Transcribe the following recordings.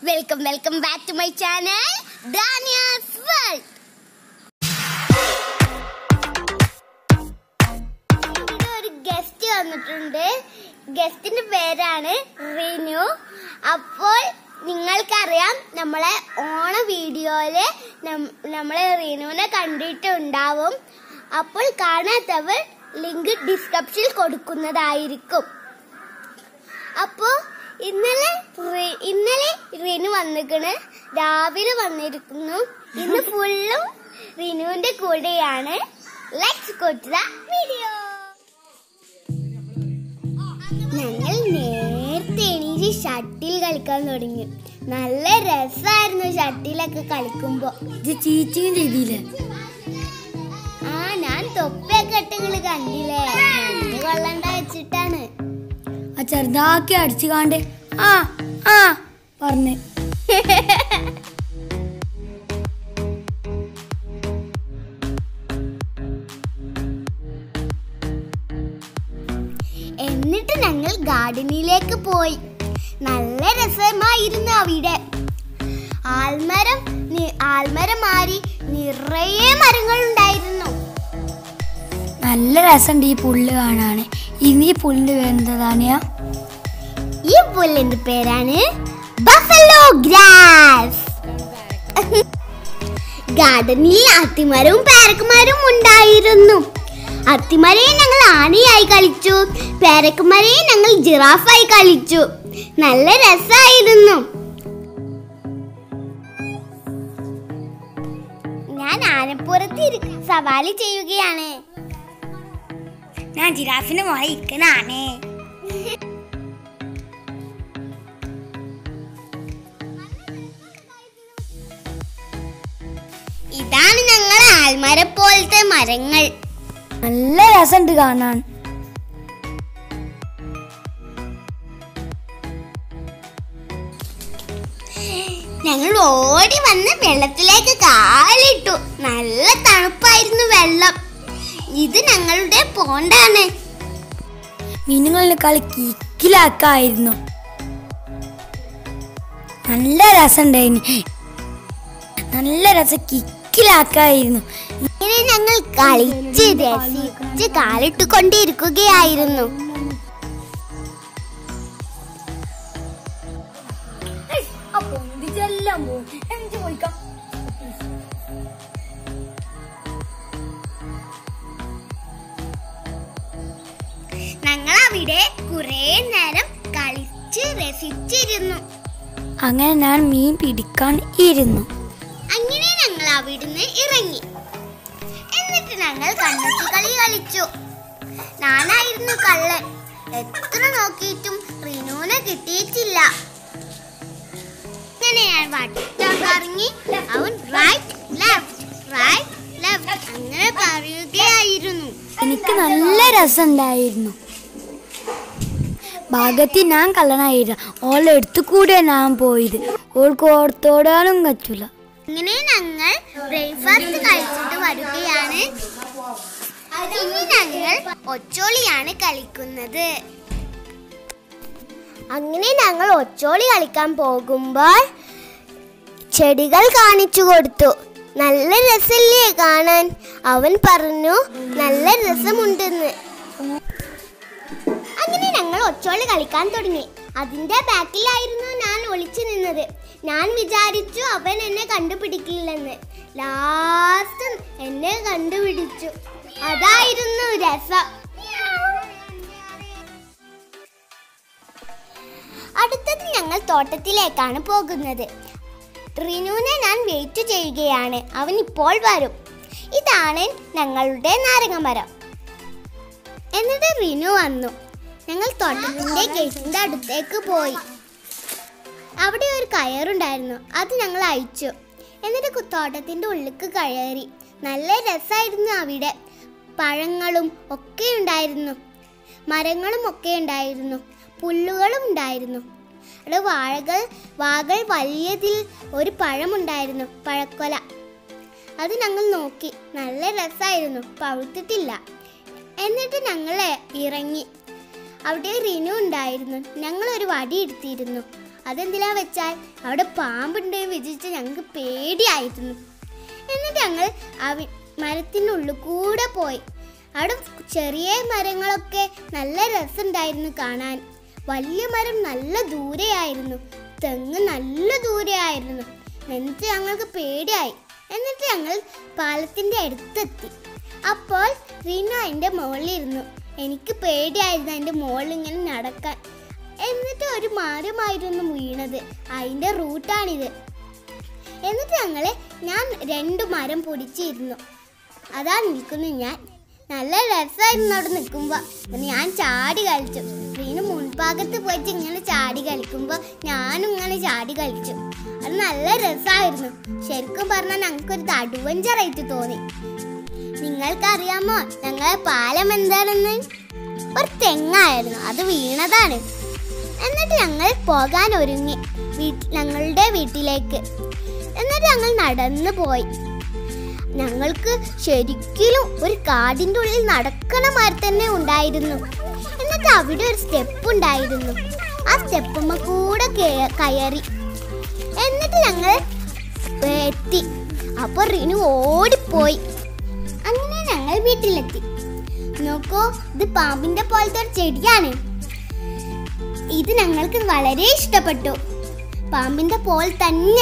welcome welcome back to my channel Daniya's world ഇവിടെ ഒരു guest വന്നിട്ടുണ്ട് ഗസ്റ്റിന്റെ പേരാണ് റിനു അപ്പോൾ നിങ്ങൾക്കറിയാം നമ്മളെ ഓണ വീഡിയോയില് നം- നമ്മളെ റിനുവിനെ കണ്ടിട്ടുണ്ടാവും അപ്പോൾ കാണാത്തവർ ലിങ്ക് ഡിസ്ക്രിപ്ഷനിൽ കൊടുക്കുന്നതായിരിക്കും അപ്പോ ഇന്നലെ റി- ഇന്നലെ റിനു വന്നിക്കണ് രാവിലെ വന്നിരിക്കുന്നു ഇന്ന് ഫുള്ളും റിനുവിന്റെ കൂടെയാണ് let's go to the video ഞങ്ങൾ നേരത്തെ എണീറ്റ് ഷട്ടിൽ കളിക്കാൻ തുടങ്ങി നല്ല രസമായിരുന്നു ഷട്ടിലൊക്കെ കളിക്കുമ്പോ ഇത് ചീറ്റിങ് ചെയ്തില്ലേ ആ ഞാൻ തൊപ്പിയൊക്കെ ഇട്ട് നിങ്ങള് കണ്ടില്ലേ മഞ്ഞ് കൊള്ളണ്ട വെച്ചിട്ടാണ് ആ ചെറുതാക്കി അടിച്ചു കാണ്ട് ആ ആ പറഞ്ഞ് എന്നിട്ട് ഞങ്ങൾ ഗാർഡനിലേക്ക് പോയി നല്ല രസമായിരുന്നു അവിടെ ആൽമരം നി- ആൽമരം മാറി നിറയെ മരങ്ങൾ ഉണ്ടായിരുന്നു നല്ല രസമുണ്ട് ഈ പുല്ല് കാണാന് ഇനി ഈ പുല്ല് വരുന്നതാണ് ഈ പുല്ലിന്റെ പേരാണ് ബഫലോ ഗ്രാസ് ഗാർഡനിൽ അത്തിമരവും പേരക്കുമരവും ഉണ്ടായിരുന്നു അത്തിമരയെ ഞങ്ങൾ ആനയായി കളിച്ചു പേരക്കുമരയെ ഞങ്ങൾ ജിറാഫായി കളിച്ചു നല്ല രസമായിരുന്നു ഞാൻ ആനപ്പുറത്ത് ഇരി- സവാരി ചെയ്യുകയാണ് ഞാൻ ജിറാഫിന്റെ മോളെ ഇരിക്കണാണേ ഇതാണ് ഞങ്ങൾ ആൽമര പോലത്തെ മരങ്ങൾ നല്ല രസമുണ്ട് കാണാൻ ഞങ്ങൾ ഓടി വന്ന് വെള്ളത്തിലേക്ക് കാലിട്ടു നല്ല തണുപ്പായിരുന്നു വെള്ളം ഇത് ഞങ്ങളുടെ പോണ്ടാണ് മീനുകളിനെ കളി കിക്കിലാക്കായിരുന്നു നല്ല രസമുണ്ടായിന് നല്ല രസം കിക്കിലാക്കായിരുന്നു ഇങ്ങനെ ഞങ്ങൾ കളിച്ച് രസിച്ച് കാലിട്ട് കൊണ്ടിരിക്കുകയായിരുന്നു ഞങ്ങൾ അവിടെ കുറെ നേരം കളിച്ച് രസിച്ചിരുന്നു അങ്ങനെ ഞാൻ മീൻ പിടിക്കാൻ ഇരുന്നു അങ്ങനെ ഞങ്ങൾ അവിടുന്ന് ഇറങ്ങി എന്നിട്ട് ഞങ്ങൾ കണ്ണത്തി കളി കളിച്ചു ഞാനായിരുന്നു കള്ളൻ എത്ര നോക്കിയിട്ടും റിനുവിനെ കിട്ടിയിട്ടില്ല അങ്ങനെ ഞാൻ വട്ടം കറങ്ങി അവൻ റൈറ്റ് ലെഫ്റ്റ് റൈറ്റ് ലെഫ്റ്റ് അങ്ങനെ പറയുകയായിരുന്നു എനിക്ക് നല്ല രസമുണ്ടായിരുന്നു ഭാഗത്തിൽ ഞാൻ കള്ളനായിരുന്നു ഓളെ എടുത്തു കൂടെ ഞാൻ പോയത് ഓൾക്ക് ഓർത്തോടാനും കച്ചൂല അങ്ങനെ ഞങ്ങൾ ബ്രേക്ക്ഫാസ്റ്റ് കഴിച്ചിട്ട് വരികയാണ് ഇനി ഞങ്ങൾ ഒച്ചോളിയാണ് കളിക്കുന്നത് അങ്ങനെ ഞങ്ങൾ ഒച്ചോളി കളിക്കാൻ പോകുമ്പോൾ ചെടികൾ കാണിച്ചു കൊടുത്തു നല്ല രസല്ലേ കാണാൻ അവൻ പറഞ്ഞു നല്ല രസമുണ്ടെന്ന് അങ്ങനെ ഞങ്ങൾ ഒച്ചോളി കളിക്കാൻ തുടങ്ങി അതിന്റെ ബാക്കിലായിരുന്നു ഞാൻ ഒളിച്ചു നിന്നത് ഞാൻ വിചാരിച്ചു അവൻ എന്നെ കണ്ടുപിടിക്കില്ലെന്ന് ലാസ്റ്റ് എന്നെ കണ്ടുപിടിച്ചു അതായിരുന്നു രസം അടുത്തത് ഞങ്ങൾ തോട്ടത്തിലേക്കാണ് പോകുന്നത് റിനുവിനെ ഞാൻ വെയിറ്റ് ചെയ്യുകയാണ് അവൻ ഇപ്പോൾ വരും ഇതാണ് ഞങ്ങളുടെ നാരങ്ങമരം എന്നിട്ട് റിനു വന്നു ഞങ്ങൾ തോട്ടത്തിന്റെ ഗേറ്റിന്റെ അടുത്തേക്ക് പോയി അവിടെ ഒരു കയറുണ്ടായിരുന്നു അത് ഞങ്ങൾ അയച്ചു എന്നിട്ട് കു- തോട്ടത്തിന്റെ ഉള്ളിക്ക് കയറി നല്ല രസമായിരുന്നു അവിടെ പഴങ്ങളും ഒക്കെ ഉണ്ടായിരുന്നു മരങ്ങളും ഒക്കെ ഉണ്ടായിരുന്നു പുല്ലുകളും ഉണ്ടായിരുന്നു അവിടെ വാഴകൾ വാകൾ വലിയതിൽ ഒരു പഴമുണ്ടായിരുന്നു പഴക്കൊല അത് ഞങ്ങൾ നോക്കി നല്ല രസമായിരുന്നു പഴുത്തിട്ടില്ല എന്നിട്ട് ഞങ്ങൾ ഇറങ്ങി അവിടെ റിനു ഉണ്ടായിരുന്നു ഞങ്ങൾ ഒരു വടി എടുത്തിരുന്നു അതെന്തിനാ വെച്ചാൽ അവിടെ പാമ്പുണ്ട് വിചാരിച്ച് ഞങ്ങൾക്ക് പേടിയായിരുന്നു എന്നിട്ട് ഞങ്ങൾ അവി മരത്തിനുള്ളിൽ കൂടെ പോയി അവിടെ ചെറിയ മരങ്ങളൊക്കെ നല്ല രസമുണ്ടായിരുന്നു കാണാൻ വലിയ മരം നല്ല ദൂരെയായിരുന്നു തെങ്ങ് നല്ല ദൂരെയായിരുന്നു എന്നിട്ട് ഞങ്ങൾക്ക് പേടിയായി എന്നിട്ട് ഞങ്ങൾ പാലത്തിൻ്റെ അടുത്തെത്തി അപ്പോൾ റീന അതിൻ്റെ മുകളിലിരുന്നു എനിക്ക് പേടിയായിരുന്നു അതിൻ്റെ മുകളിൽ ഇങ്ങനെ നടക്കാൻ എന്നിട്ട് ഒരു മരമായിരുന്നു വീണത് അതിൻ്റെ റൂട്ടാണിത് എന്നിട്ട് ഞങ്ങളെ ഞാൻ രണ്ട് മരം പൊടിച്ചിരുന്നു അതാ നിൽക്കുന്നു ഞാൻ നല്ല രസമായിരുന്നു അവിടെ നിൽക്കുമ്പോൾ ഞാൻ ചാടി കളിച്ചു റീന് മുൻഭാഗത്ത് പോയിട്ട് ഇങ്ങനെ ചാടി കളിക്കുമ്പോൾ ഞാനും ഇങ്ങനെ ചാടി കളിച്ചു അത് നല്ല രസമായിരുന്നു ശരിക്കും പറഞ്ഞാൽ ഞങ്ങൾക്കൊരു അഡ്വഞ്ചറായിട്ട് തോന്നി നിങ്ങൾക്കറിയാമോ ഞങ്ങളെ പാലം എന്താണെന്ന് ഒരു തെങ്ങായിരുന്നു അത് വീണതാണ് എന്നിട്ട് ഞങ്ങൾ പോകാൻ ഒരുങ്ങി വീട്ട്- ഞങ്ങളുടെ വീട്ടിലേക്ക് എന്നിട്ട് ഞങ്ങൾ നടന്നു പോയി ഞങ്ങൾക്ക് ശരിക്കും ഒരു കാടിൻ്റെ ഉള്ളിൽ നടക്കണ മാതിരി തന്നെ ഉണ്ടായിരുന്നു എന്നിട്ട് അവിടെ ഒരു സ്റ്റെപ്പ് ഉണ്ടായിരുന്നു ആ സ്റ്റെപ്പുമ്മ കൂടെ കേ- കയറി എന്നിട്ട് ഞങ്ങൾ എത്തി അപ്പോൾ റിനു ഓടിപ്പോയി അങ്ങനെ ഞങ്ങൾ വീട്ടിലെത്തി നോക്കൂ ഇത് പാമ്പിന്റെ പോലത്തെ ഒരു ചെടിയാണ് ഇത് ഞങ്ങൾക്ക് വളരെ ഇഷ്ടപ്പെട്ടു പാമ്പിന്റെ പോൽ തന്നെ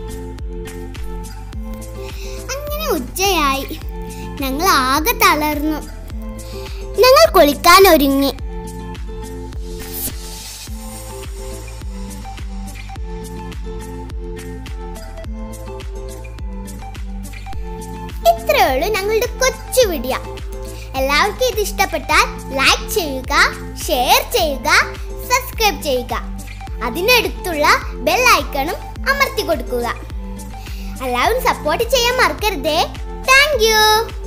അങ്ങനെ ഉച്ചയായി ഞങ്ങൾ ആകെ തളർന്നു ഞങ്ങൾ കുളിക്കാൻ ഒരുങ്ങി ഇത്രയേ ഉള്ളൂ ഞങ്ങളുടെ കൊച്ചു വീഡിയോ എല്ലാവർക്കും ഇത് ഇഷ്ടപ്പെട്ടാൽ ലൈക്ക് ചെയ്യുക ഷെയർ ചെയ്യുക സബ്സ്ക്രൈബ് ചെയ്യുക അതിനടുത്തുള്ള ബെൽ ഐക്കണും അമർത്തി കൊടുക്കുക എല്ലാവരും സപ്പോർട്ട് ചെയ്യാൻ മറക്കരുതേ താങ്ക് യു